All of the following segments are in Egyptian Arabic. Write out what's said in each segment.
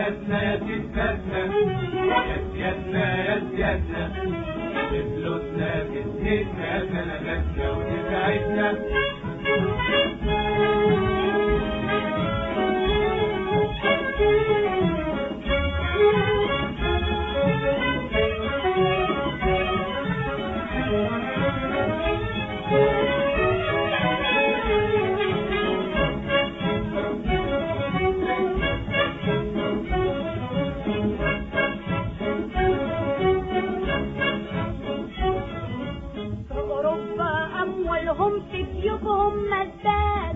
سندتنا يا ستاتنا يا سيادنا يا سيادنا بفلوسنا تسندنا سندتنا وتساعدنا في أوروبا أموالهم في جيوبهم مزاد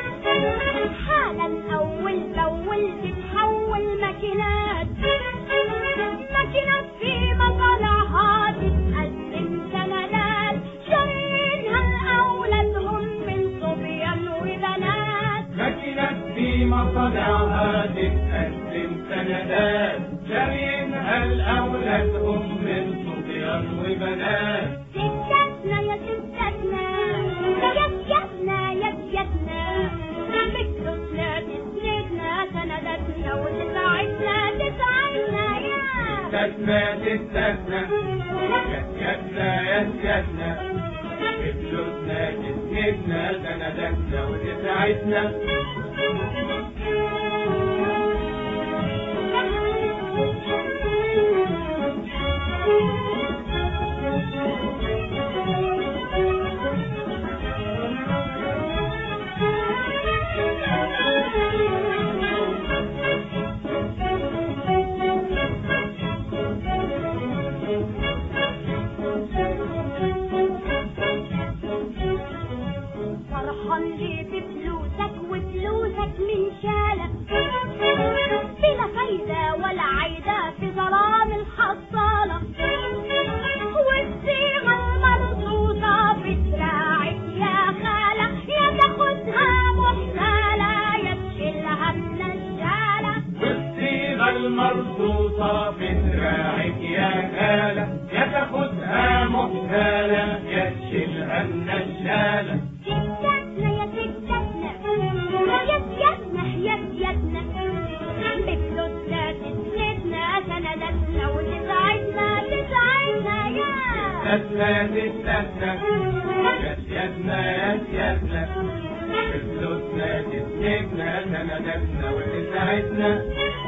حالا أول بأول بتحول ماكينات ماكينات في مصانعها تتقدم سندات شارينها لأولادهم من صبيان وبنات ماكينات في مصانعها تتقدم سندات شارينها لأولادهم من صبيان وبنات ستاتنا يا ستاتنا يا سيادنا يا سيادنا بفلوسنا تسندنا سندتنا وتساعدنا تساعدنا يا ستاتنا ستاتنا يا سيادنا يا سيادنا بفلوسنا تسندنا سندتنا وتساعدنا فرحان ليه بفلوسك وفلوسك من شالك بلا فايدة ولا عايدة في ظلام الحصالة والصيغة المرصوصة في دراعك يا خالة يا تاخدها محتالة يا تشيلها من الشالة والصيغة المرصوصة في دراعك يا خالة يا تاخدها محتالة يا تشيلها النشالة ستاتنا يا ستاتنا يا سيادنا يا سيادنا بفلوسنا تسندنا سندتنا وتساعدنا تساعدنا يا ستاتنا يا ستاتنا يا سيادنا يا سيادنا بفلوسنا تسندنا سندتنا وتساعدنا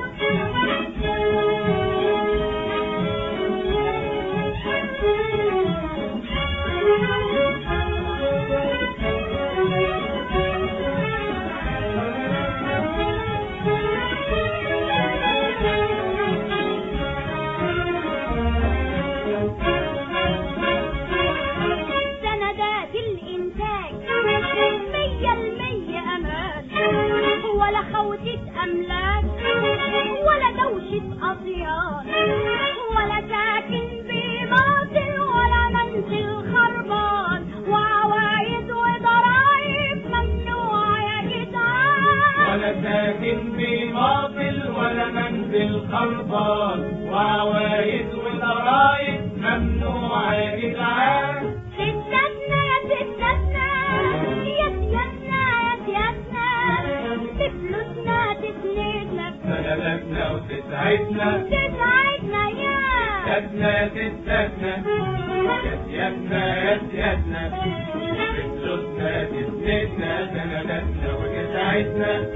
سندات الإنتاج مية المية أمان ولا خوتة أملاك ولا دوشة أطيان ولا ساكن بماطل ولا منزل خربان وعوايد وضرايب ممنوعة يا جدعان ولا ساكن في باطل ولا منزل خربان وعوايد وضرايب ممنوعة يا جدعان ستاتنا يا ستاتنا يا سيادنا يا سيادنا بفلوسنا تسندنا سندتنا وتسعدنا تساعدنا يا سيادنا يا ستاتنا يا سيادنا يا سيادنا بفلوسنا تسندنا سندتنا وتسعدنا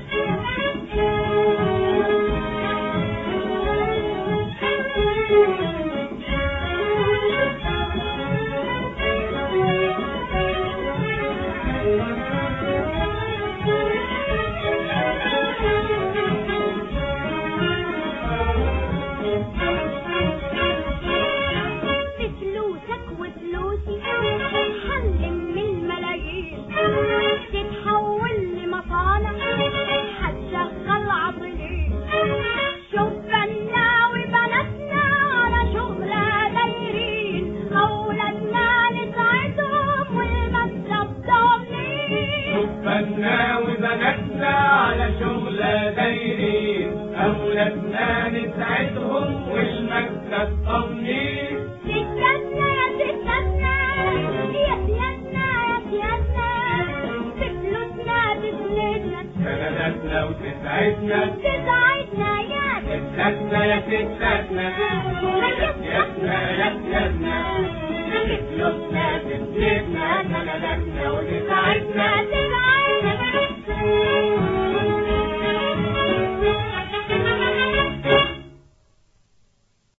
بفلوسك وفلوسي حنلم من ملايين تتحول لمصانع هتشغل عطلين شوف بنا وبناتنا على شغلة دايرين أولادنا نساعدهم والمكسب ضامنين شفنا وبناتنا على شغلة دايرين أولادنا نسعدهم والمكسب طمنين ستاتنا يا ستاتنا يا سيادنا يا سيادنا بفلوسنا تسندنا سندتنا وتسعدنا تساعدنا يا سيادنا يا ستاتنا يا سيادنا يا سيادنا فلوسنا في بيتنا